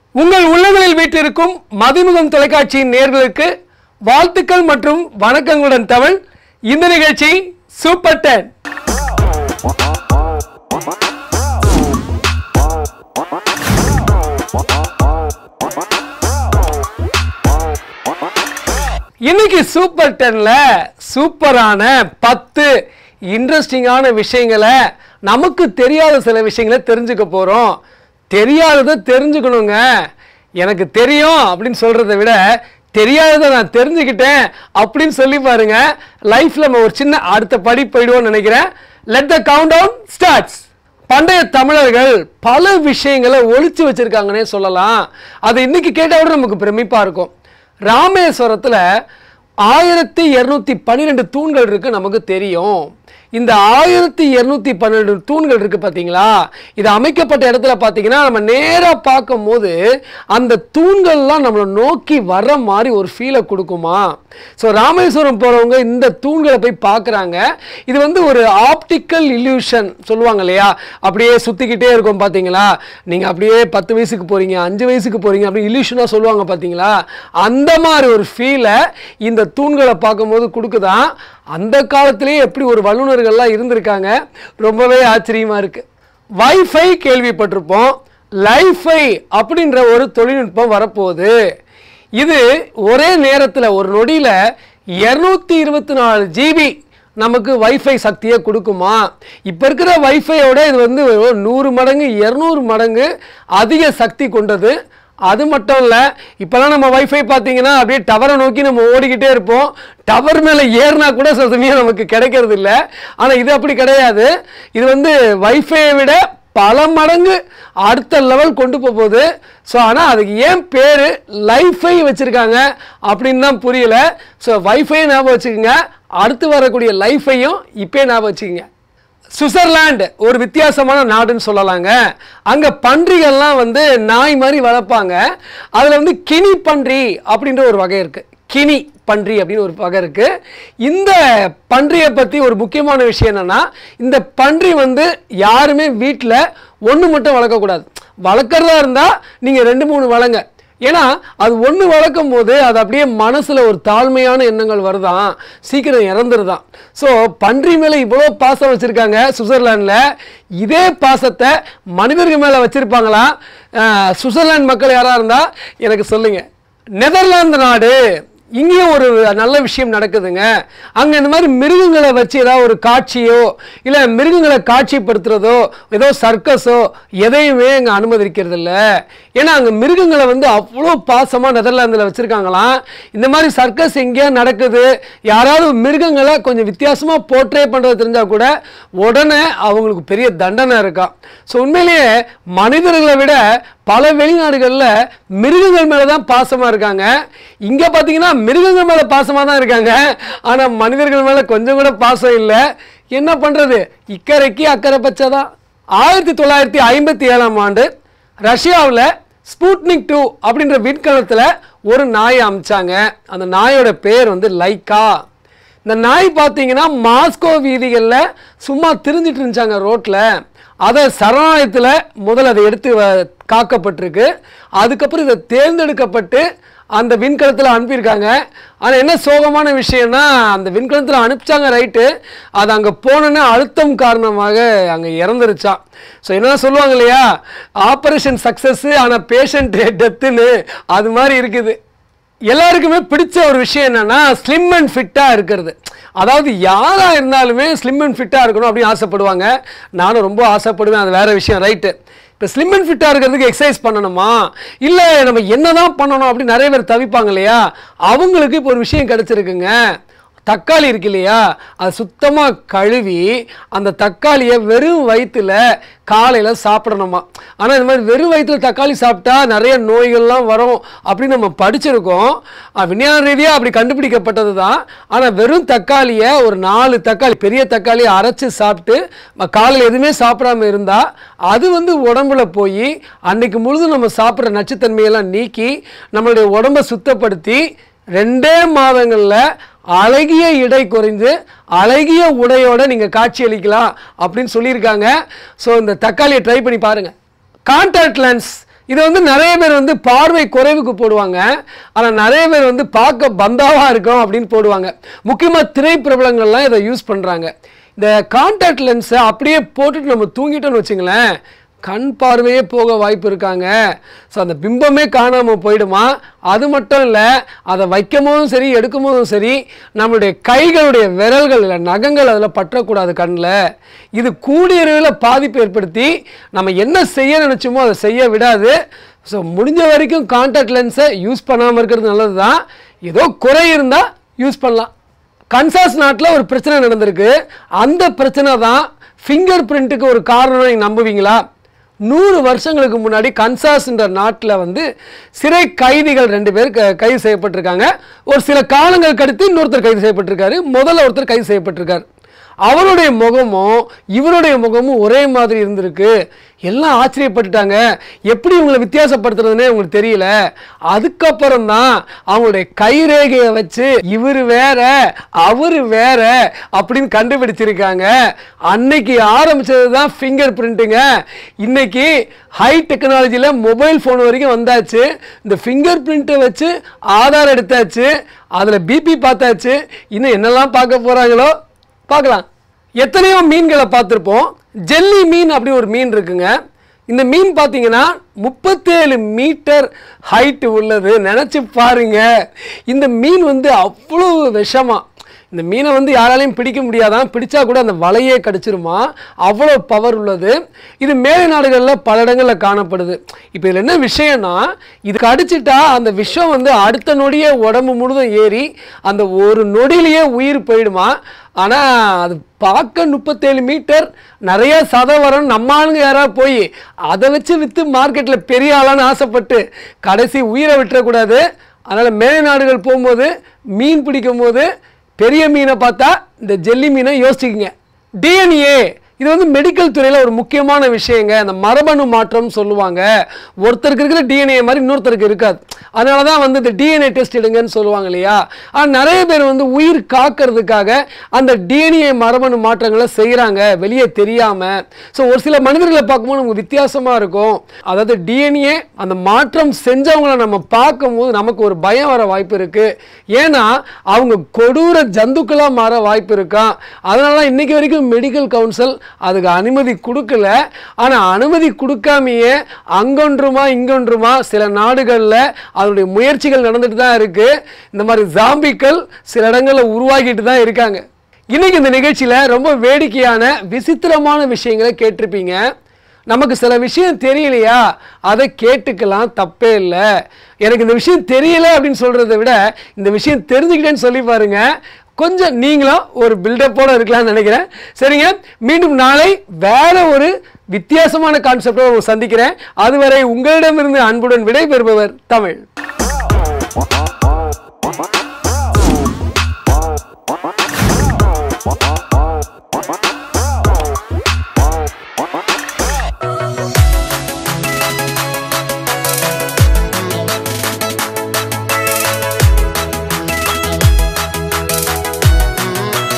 உங்கள் உள்ளங்களில் வீட்டிற்கும் மதிமுகம் தொலைக்காட்சியின் நேர்களுக்கு வாழ்த்துக்கள் மற்றும் வணக்கங்களுடன் தமிழ் இந்த நிகழ்ச்சி சூப்பர் டென் இன்னைக்கு சூப்பர் டென்ல சூப்பரான பத்து இன்ட்ரெஸ்டிங்கான விஷயங்களை நமக்கு தெரியாத சில விஷயங்களை தெரிஞ்சுக்க போறோம் தெரியாததை தெரிஞ்சுக்கணுங்க எனக்கு தெரியும் அப்படின்னு சொல்றதை விட தெரியாததை நான் தெரிஞ்சுக்கிட்டேன் அப்படின்னு சொல்லி பாருங்க லைஃப்ல நம்ம ஒரு சின்ன அடுத்த படி போயிடுவோம்னு நினைக்கிறேன் let the count down starts பண்டைய தமிழர்கள் பல விஷயங்களை ஒளிச்சு வச்சிருக்காங்கன்னே சொல்லலாம் அது இன்னைக்கு கேட்டால் கூட நமக்கு பிரமிப்பா இருக்கும் ராமேஸ்வரத்துல ஆயிரத்தி இரநூத்தி பன்னிரெண்டு தூண்கள் இருக்கு நமக்கு தெரியும் இந்த ஆயிரத்தி இரநூத்தி பன்னெண்டு தூண்கள் இருக்கு பார்த்தீங்களா இது அமைக்கப்பட்ட இடத்துல பார்த்தீங்கன்னா நம்ம நேராக பார்க்கும்போது அந்த தூண்கள்லாம் நம்மளை நோக்கி வர்ற மாதிரி ஒரு ஃபீலை கொடுக்குமா ஸோ ராமேஸ்வரம் போகிறவங்க இந்த தூண்களை போய் பார்க்குறாங்க இது வந்து ஒரு ஆப்டிக்கல் இல்யூஷன் சொல்லுவாங்க இல்லையா அப்படியே சுற்றிக்கிட்டே இருக்கும் பார்த்தீங்களா நீங்கள் அப்படியே பத்து வயசுக்கு போகிறீங்க அஞ்சு வயசுக்கு போகிறீங்க அப்படி இல்யூஷனாக சொல்லுவாங்க பார்த்தீங்களா அந்த மாதிரி ஒரு ஃபீலை இந்த தூண்களை பார்க்கும்போது கொடுக்குதான் அந்த காலத்திலேயே எப்படி ஒரு வல்லுநர்கள்லாம் இருந்திருக்காங்க ரொம்பவே ஆச்சரியமா இருக்கு வைஃபை கேள்விப்பட்டிருப்போம் லைஃபை அப்படின்ற ஒரு தொழில்நுட்பம் வரப்போகுது இது ஒரே நேரத்தில் ஒரு நொடியில் இரநூத்தி இருபத்தி நாலு ஜிபி நமக்கு வைஃபை சக்தியை கொடுக்குமா இப்போ இருக்கிற வைஃபையோட இது வந்து ஒரு நூறு மடங்கு இரநூறு மடங்கு அதிக சக்தி கொண்டது அது மட்டும் இல்லை இப்போலாம் நம்ம வைஃபை பார்த்தீங்கன்னா அப்படியே டவரை நோக்கி நம்ம ஓடிக்கிட்டே இருப்போம் டவர் மேலே ஏறினா கூட சில சமயம் நமக்கு கிடைக்கிறது இல்லை ஆனால் இது அப்படி கிடையாது இது வந்து வைஃபையை விட பல மடங்கு அடுத்த லெவல் கொண்டு போக போகுது ஸோ ஆனால் அதுக்கு ஏன் பேர் லைஃபை வச்சுருக்காங்க அப்படின்னு தான் புரியல ஸோ வைஃபை ஞாபகம் வச்சுக்கோங்க அடுத்து வரக்கூடிய லைஃபையும் இப்போயே ஞாபகம் வச்சுக்கோங்க சுவிட்சர்லாந்து ஒரு வித்தியாசமான நாடுன்னு சொல்லலாங்க அங்கே பன்றிகள்லாம் வந்து நாய் மாதிரி வளர்ப்பாங்க அதில் வந்து கினி பன்றி அப்படின்ற ஒரு வகை இருக்குது கினி பன்றி அப்படின்னு ஒரு வகை இருக்கு இந்த பன்றியை பற்றி ஒரு முக்கியமான விஷயம் என்னன்னா இந்த பன்றி வந்து யாருமே வீட்டில் ஒன்று மட்டும் வளர்க்கக்கூடாது வளர்க்குறதா இருந்தால் நீங்கள் ரெண்டு மூணு வளங்க ஏன்னா அது ஒன்று வளர்க்கும் போது அது அப்படியே மனசில் ஒரு தாழ்மையான எண்ணங்கள் வருதான் சீக்கிரம் இறந்துருதான் ஸோ பன்றி மேலே இவ்வளோ பாசம் வச்சுருக்காங்க சுவிட்சர்லாண்டில் இதே பாசத்தை மனிதர்கள் மேலே வச்சுருப்பாங்களா சுவிட்சர்லாந்து மக்கள் யாராக இருந்தால் எனக்கு சொல்லுங்கள் நெதர்லாந்து நாடு இங்கேயும் ஒரு நல்ல விஷயம் நடக்குதுங்க அங்கே இந்த மாதிரி மிருகங்களை வச்சு ஏதாவது ஒரு காட்சியோ இல்லை மிருகங்களை காட்சிப்படுத்துறதோ ஏதோ சர்க்கஸோ எதையுமே அங்கே அனுமதிக்கிறது இல்லை ஏன்னா அங்கே மிருகங்களை வந்து அவ்வளோ பாசமாக நெதர்லாந்தில் வச்சுருக்காங்களாம் இந்த மாதிரி சர்க்கஸ் எங்கேயா நடக்குது யாராவது மிருகங்களை கொஞ்சம் வித்தியாசமாக போர்ட்ரே பண்ணுறது தெரிஞ்சால் கூட உடனே அவங்களுக்கு பெரிய தண்டனை இருக்காம் ஸோ உண்மையிலேயே மனிதர்களை விட பல வெளிநாடுகளில் மிருகங்கள் மேலே தான் பாசமாக இருக்காங்க இங்கே பார்த்தீங்கன்னா மிருகங்கள் மேலே பாசமாக தான் இருக்காங்க ஆனால் மனிதர்கள் மேலே கொஞ்சம் கூட பாசம் இல்லை என்ன பண்ணுறது இக்கரைக்கு அக்கறை பச்சை தான் ஆயிரத்தி தொள்ளாயிரத்தி ஐம்பத்தி ஏழாம் ஆண்டு ரஷ்யாவில் ஸ்பூட்னிக் டூ அப்படின்ற விண்கலத்தில் ஒரு நாயை அமைச்சாங்க அந்த நாயோட பேர் வந்து லைக்கா இந்த நாய் பார்த்தீங்கன்னா மாஸ்கோ வீதிகளில் சும்மா திரிஞ்சிட்டு இருந்துச்சாங்க ரோட்டில் அதை சரணாலயத்தில் முதல்ல அதை எடுத்து வ- காக்கப்பட்டிருக்கு அதுக்கப்புறம் இதை தேர்ந்தெடுக்கப்பட்டு அந்த விண்கலத்தில் அனுப்பியிருக்காங்க ஆனால் என்ன சோகமான விஷயம்னா அந்த விண்கலத்தில் அனுப்பிச்சாங்க ரைட்டு அது அங்கே போனோன்னே அழுத்தம் காரணமாக அங்கே இறந்துருச்சான் ஸோ என்ன சொல்லுவாங்க இல்லையா ஆப்ரேஷன் சக்ஸஸ்ஸு ஆனால் பேஷண்ட் டெத்துன்னு அது மாதிரி இருக்குது எல்லாருக்குமே பிடிச்ச ஒரு விஷயம் என்னன்னா ஸ்லிம் அண்ட் ஃபிட்டாக இருக்கிறது அதாவது யாராக இருந்தாலுமே ஸ்லிம் அண்ட் ஃபிட்டாக இருக்கணும் அப்படின்னு ஆசைப்படுவாங்க நானும் ரொம்ப ஆசைப்படுவேன் அது வேற விஷயம் ரைட்டு இப்போ ஸ்லிம் அண்ட் ஃபிட்டாக இருக்கிறதுக்கு எக்ஸசைஸ் பண்ணணுமா இல்லை நம்ம என்னதான் பண்ணணும் அப்படின்னு நிறைய பேர் தவிப்பாங்க இல்லையா அவங்களுக்கு இப்போ ஒரு விஷயம் கிடைச்சிருக்குங்க தக்காளி இருக்கு இல்லையா அது சுத்தமாக கழுவி அந்த தக்காளியை வெறும் வயிற்றுல காலையில் சாப்பிடணுமா ஆனால் இந்த மாதிரி வெறும் வயிற்றுல தக்காளி சாப்பிட்டா நிறைய நோய்கள்லாம் வரும் அப்படின்னு நம்ம படிச்சிருக்கோம் அஹ் விஞ்ஞான ரீதியாக அப்படி கண்டுபிடிக்கப்பட்டது தான் ஆனால் வெறும் தக்காளியை ஒரு நாலு தக்காளி பெரிய தக்காளியை அரைச்சி சாப்பிட்டு ம- காலையில் எதுவுமே சாப்பிடாம இருந்தால் அது வந்து உடம்புல போய் அன்னைக்கு முழுதும் நம்ம சாப்பிட்ற நச்சுத்தன்மையெல்லாம் நீக்கி நம்மளுடைய உடம்பை சுத்தப்படுத்தி ரெண்டே மாதங்களில் அழகிய இடை குறைந்து அழகிய உடையோட நீங்கள் காட்சி அளிக்கலாம் அப்படின்னு சொல்லியிருக்காங்க ஸோ இந்த தக்காளியை ட்ரை பண்ணி பாருங்கள் கான்டாக்ட் லென்ஸ் இது வந்து நிறைய பேர் வந்து பார்வை குறைவுக்கு போடுவாங்க ஆனால் நிறைய பேர் வந்து பார்க்க பந்தாவா இருக்கும் அப்படின்னு போடுவாங்க முக்கியமாக திரைப்பிரபலங்கள்லாம் இதை யூஸ் பண்ணுறாங்க இந்த கான்டாக்ட் லென்ஸை அப்படியே போட்டுட்டு நம்ம தூங்கிட்டோம்னு வச்சுங்களேன் கண் பார்வையே போக வாய்ப்பு இருக்காங்க ஸோ அந்த பிம்பமே காணாமல் போயிடுமா அது மட்டும் இல்லை அதை வைக்கும் போதும் சரி எடுக்கும் போதும் சரி நம்மளுடைய கைகளுடைய விரல்கள் இல்லை நகங்கள் அதில் பற்றக்கூடாது கண்ணில் இது கூடிய அளவில் பாதிப்பு ஏற்படுத்தி நம்ம என்ன செய்ய நினச்சோமோ அதை செய்ய விடாது ஸோ முடிஞ்ச வரைக்கும் கான்டாக்ட் லென்ஸை யூஸ் பண்ணாமல் இருக்கிறது நல்லது தான் ஏதோ குறை இருந்தால் யூஸ் பண்ணலாம் கன்சாஸ் நாட்டில் ஒரு பிரச்சனை நடந்திருக்கு அந்த பிரச்சனை தான் ஃபிங்கர் பிரிண்ட்டுக்கு ஒரு காரணம் நீங்கள் நம்புவீங்களா நூறு வருஷங்களுக்கு முன்னாடி கன்சாஸ்ன்ற நாட்டில் வந்து சிறை கைதிகள் ரெண்டு பேர் க- கைது செய்யப்பட்டிருக்காங்க ஒரு சில காலங்கள் கழித்து இன்னொருத்தர் கைது செய்யப்பட்டிருக்காரு முதல்ல ஒருத்தர் கைது செய்யப்பட்டிருக்காரு அவருடைய முகமும் இவருடைய முகமும் ஒரே மாதிரி இருந்திருக்கு எல்லாம் ஆச்சரியப்பட்டுட்டாங்க எப்படி இவங்களை வித்தியாசப்படுத்துறதுனே அவங்களுக்கு தெரியல அதுக்கப்புறம் தான் அவங்களுடைய கைரேகையை வச்சு இவர் வேற அவர் வேற அப்படின்னு கண்டுபிடிச்சிருக்காங்க அன்னைக்கு ஆரம்பிச்சது தான் ஃபிங்கர் பிரிண்ட்டுங்க இன்னைக்கு ஹை டெக்னாலஜியில் மொபைல் ஃபோன் வரைக்கும் வந்தாச்சு இந்த ஃபிங்கர் பிரிண்ட்டை வச்சு ஆதார் எடுத்தாச்சு அதில் பிபி பார்த்தாச்சு இன்னும் என்னெல்லாம் பார்க்க போகிறாங்களோ பார்க்கலாம் எத்தனையோ மீன்களை பார்த்துருப்போம் ஜெல்லி மீன் அப்படி ஒரு மீன் இருக்குங்க இந்த மீன் பார்த்தீங்கன்னா முப்பத்தேழு மீட்டர் ஹைட் உள்ளது நினச்சி பாருங்க இந்த மீன் வந்து அவ்வளோ விஷமா இந்த மீனை வந்து யாராலையும் பிடிக்க முடியாதான் பிடிச்சா கூட அந்த வலையே கடிச்சிருமா அவ்வளோ பவர் உள்ளது இது மேலை நாடுகளில் பல இடங்களில் காணப்படுது இப்போ இதில் என்ன விஷயம்னா இது கடிச்சிட்டா அந்த விஷம் வந்து அடுத்த நொடியே உடம்பு முழுதும் ஏறி அந்த ஒரு நொடியிலேயே உயிர் போயிடுமா ஆனால் அது பார்க்க முப்பத்தேழு மீட்டர் நிறைய சதவரம் நம்ம ஆளுங்க யாராவது போய் அதை வச்சு விற்று மார்க்கெட்டில் பெரிய ஆளான்னு ஆசைப்பட்டு கடைசி உயிரை விட்டுறக்கூடாது அதனால் மேலை நாடுகள் போகும்போது மீன் பிடிக்கும் போது பெரிய மீனை பார்த்தா இந்த ஜெல்லி மீனை யோசிச்சுக்கங்க டிஎன்ஏ இது வந்து மெடிக்கல் துறையில் ஒரு முக்கியமான விஷயங்க அந்த மரபணு மாற்றம் சொல்லுவாங்க ஒருத்தருக்கு இருக்கிற டிஎன்ஏ மாதிரி இன்னொருத்தருக்கு இருக்காது அதனால தான் வந்து இந்த டிஎன்ஏ டெஸ்ட் எடுங்கன்னு சொல்லுவாங்க இல்லையா ஆனால் நிறைய பேர் வந்து உயிர் காக்கிறதுக்காக அந்த டிஎன்ஏ மரபணு மாற்றங்களை செய்கிறாங்க வெளியே தெரியாமல் ஸோ ஒரு சில மனிதர்களை பார்க்கும்போது நமக்கு வித்தியாசமாக இருக்கும் அதாவது டிஎன்ஏ அந்த மாற்றம் செஞ்சவங்கள நம்ம பார்க்கும்போது நமக்கு ஒரு பயம் வர வாய்ப்பு இருக்குது ஏன்னா அவங்க கொடூர ஜந்துக்களாக மாற வாய்ப்பு இருக்கான் அதனால தான் இன்னைக்கு வரைக்கும் மெடிக்கல் கவுன்சில் அதுக்கு அனுமதி கொடுக்கல ஆனால் அனுமதி கொடுக்காமையே அங்கொன்றுமா இங்கொன்றுமா சில நாடுகளில் அதனுடைய முயற்சிகள் நடந்துட்டு தான் இருக்குது இந்த மாதிரி ஜாம்பிக்கள் சில இடங்களில் உருவாகிட்டு தான் இருக்காங்க இன்னைக்கு இந்த நிகழ்ச்சியில் ரொம்ப வேடிக்கையான விசித்திரமான விஷயங்களை கேட்டிருப்பீங்க நமக்கு சில விஷயம் தெரியலையா அதை கேட்டுக்கலாம் தப்பே இல்லை எனக்கு இந்த விஷயம் தெரியல அப்படின்னு சொல்கிறத விட இந்த விஷயம் தெரிஞ்சுக்கிட்டேன்னு சொல்லி பாருங்க கொஞ்சம் நீங்களும் ஒரு பில்டப்போட இருக்கலாம்னு நினைக்கிறேன் சரிங்க மீண்டும் நாளை வேற ஒரு வித்தியாசமான கான்செப்டோட சந்திக்கிறேன் அதுவரை உங்களிடமிருந்து அன்புடன் விடைபெறுபவர் தமிழ்